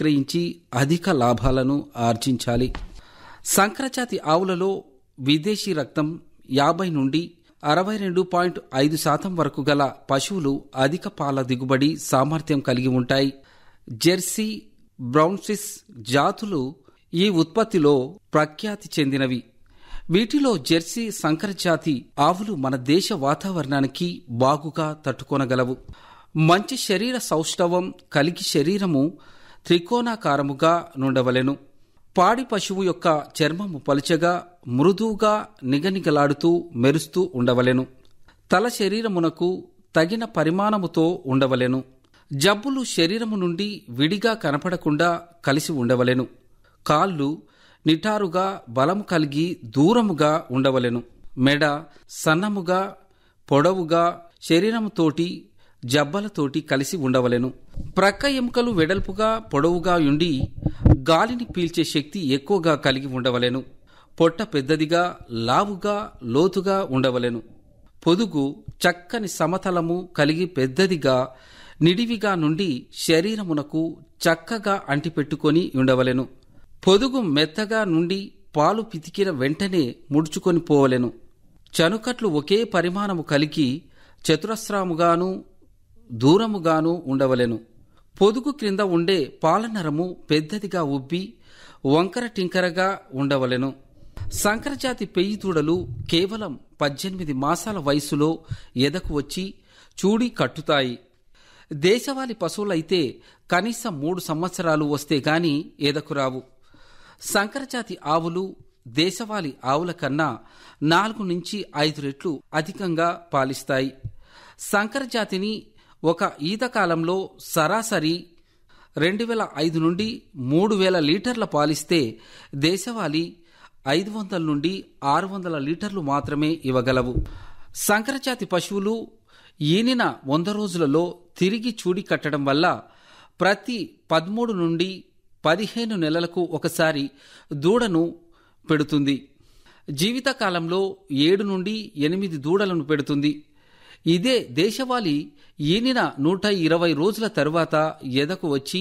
విక్రయించి అధిక లాభాలను ఆర్జించాలి సంకరజాతి ఆవులలో విదేశీ రక్తం యాభై నుండి అరవై రెండు పాయింట్ ఐదు శాతం వరకు గల పశువులు అధిక పాల దిగుబడి సామర్థ్యం కలిగి ఉంటాయి జెర్సీ బ్రౌన్సిస్ జాతులు ఈ ఉత్పత్తిలో ప్రఖ్యాతి చెందినవి వీటిలో జెర్సీ సంకరజాతి ఆవులు మన దేశ వాతావరణానికి బాగుగా తట్టుకొనగలవు మంచి శరీర సౌష్ఠవం కలిగి శరీరము త్రికోణాకారముగా నుండవలెను పాడి పశువు యొక్క చర్మము పలుచగా మృదువుగా నిగనిగలాడుతూ మెరుస్తూ ఉండవలెను తల శరీరమునకు తగిన పరిమాణముతో ఉండవలెను జబ్బులు శరీరము నుండి విడిగా కనపడకుండా కలిసి ఉండవలెను కాళ్ళు నిటారుగా బలము కలిగి దూరముగా ఉండవలెను మెడ సన్నముగా పొడవుగా శరీరముతోటి జబ్బలతోటి కలిసి ఉండవలెను ప్రక్క ఎముకలు వెడల్పుగా పొడవుగా ఉండి గాలిని పీల్చే శక్తి ఎక్కువగా కలిగి ఉండవలెను పొట్ట పెద్దదిగా లావుగా లోతుగా ఉండవలెను పొదుగు చక్కని సమతలము కలిగి పెద్దదిగా నిడివిగా నుండి శరీరమునకు చక్కగా అంటిపెట్టుకొని ఉండవలెను పొదుగు మెత్తగా నుండి పాలు పితికిన వెంటనే ముడుచుకొని పోవలెను చనుకట్లు ఒకే పరిమాణము కలిగి చతురస్రాముగాను దూరముగాను ఉండవలెను పొదుగు క్రింద ఉండే పాలనరము పెద్దదిగా ఉబ్బి వంకర టింకరగా ఉండవలెను సంకరజాతి పెయ్యి దూడలు కేవలం పద్దెనిమిది మాసాల వయసులో ఎదకు వచ్చి చూడి కట్టుతాయి దేశవాళి పశువులైతే కనీసం మూడు సంవత్సరాలు వస్తే గాని ఎదకురావు సంకరజాతి ఆవులు దేశవాళి ఆవుల కన్నా నాలుగు నుంచి ఐదు రెట్లు అధికంగా పాలిస్తాయి సంకరజాతిని ఒక ఈత కాలంలో సరాసరి రెండు వేల ఐదు నుండి మూడు వేల లీటర్ల పాలిస్తే దేశవాళీ ఐదు వందల నుండి ఆరు వందల లీటర్లు మాత్రమే ఇవ్వగలవు సంకరజాతి పశువులు ఈనిన వంద రోజులలో తిరిగి చూడి కట్టడం వల్ల ప్రతి పదమూడు నుండి పదిహేను నెలలకు ఒకసారి దూడను పెడుతుంది జీవితకాలంలో ఏడు నుండి ఎనిమిది దూడలను పెడుతుంది ఇదే దేశవాళీ ఈనిన నూట ఇరవై రోజుల తరువాత ఎదకు వచ్చి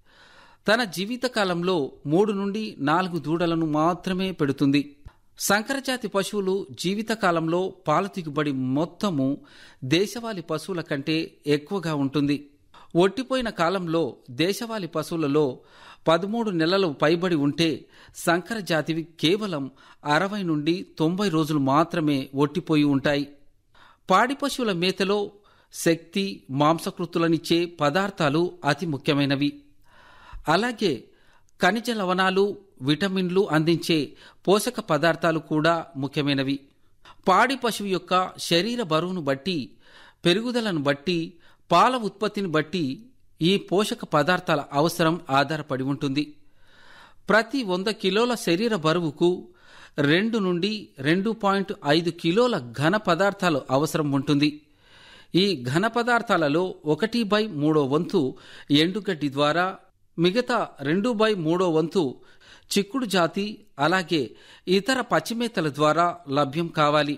తన జీవితకాలంలో మూడు నుండి నాలుగు దూడలను మాత్రమే పెడుతుంది సంకరజాతి పశువులు జీవితకాలంలో పాల దిగుబడి మొత్తము దేశవాళీ పశువుల కంటే ఎక్కువగా ఉంటుంది ఒట్టిపోయిన కాలంలో దేశవాళీ పశువులలో పదమూడు నెలలు పైబడి ఉంటే సంకర జాతివి కేవలం అరవై నుండి తొంభై రోజులు మాత్రమే ఒట్టిపోయి ఉంటాయి పాడి పశువుల మేతలో శక్తి మాంసకృతులనిచ్చే పదార్థాలు అతి ముఖ్యమైనవి అలాగే ఖనిజ లవణాలు విటమిన్లు అందించే పోషక పదార్థాలు కూడా ముఖ్యమైనవి పాడి పశువు యొక్క శరీర బరువును బట్టి పెరుగుదలను బట్టి పాల ఉత్పత్తిని బట్టి ఈ పోషక పదార్థాల అవసరం ఆధారపడి ఉంటుంది ప్రతి వంద కిలోల శరీర బరువుకు రెండు నుండి రెండు పాయింట్ ఐదు కిలోల ఘన పదార్థాలు అవసరం ఉంటుంది ఈ ఘన పదార్థాలలో ఒకటి బై మూడో వంతు ఎండుగడ్డి ద్వారా మిగతా రెండు బై మూడో వంతు చిక్కుడు జాతి అలాగే ఇతర పచ్చిమేతల ద్వారా లభ్యం కావాలి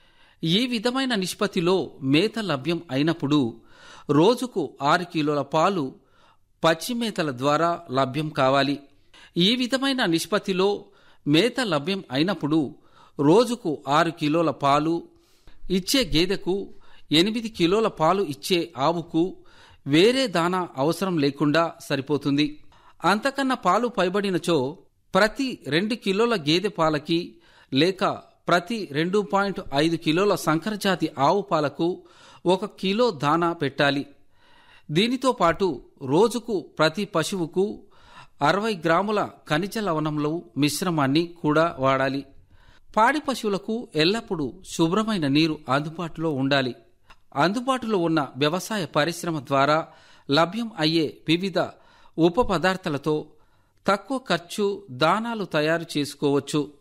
ఈ విధమైన నిష్పత్తిలో మేత లభ్యం అయినప్పుడు రోజుకు ఆరు కిలోల పాలు పచ్చిమేతల ద్వారా లభ్యం కావాలి ఈ విధమైన నిష్పత్తిలో మేత లభ్యం అయినప్పుడు రోజుకు ఆరు కిలోల పాలు ఇచ్చే గేదెకు ఎనిమిది కిలోల పాలు ఇచ్చే ఆవుకు వేరే దానా అవసరం లేకుండా సరిపోతుంది అంతకన్నా పాలు పైబడినచో ప్రతి రెండు కిలోల గేదె పాలకి లేక ప్రతి రెండు పాయింట్ ఐదు కిలోల సంకరజాతి ఆవు పాలకు ఒక కిలో దానా పెట్టాలి దీనితో పాటు రోజుకు ప్రతి పశువుకు అరవై గ్రాముల ఖనిజ లవణంలో మిశ్రమాన్ని కూడా వాడాలి పాడి పశువులకు ఎల్లప్పుడూ శుభ్రమైన నీరు అందుబాటులో ఉండాలి అందుబాటులో ఉన్న వ్యవసాయ పరిశ్రమ ద్వారా లభ్యం అయ్యే వివిధ ఉప పదార్థాలతో తక్కువ ఖర్చు దానాలు తయారు చేసుకోవచ్చు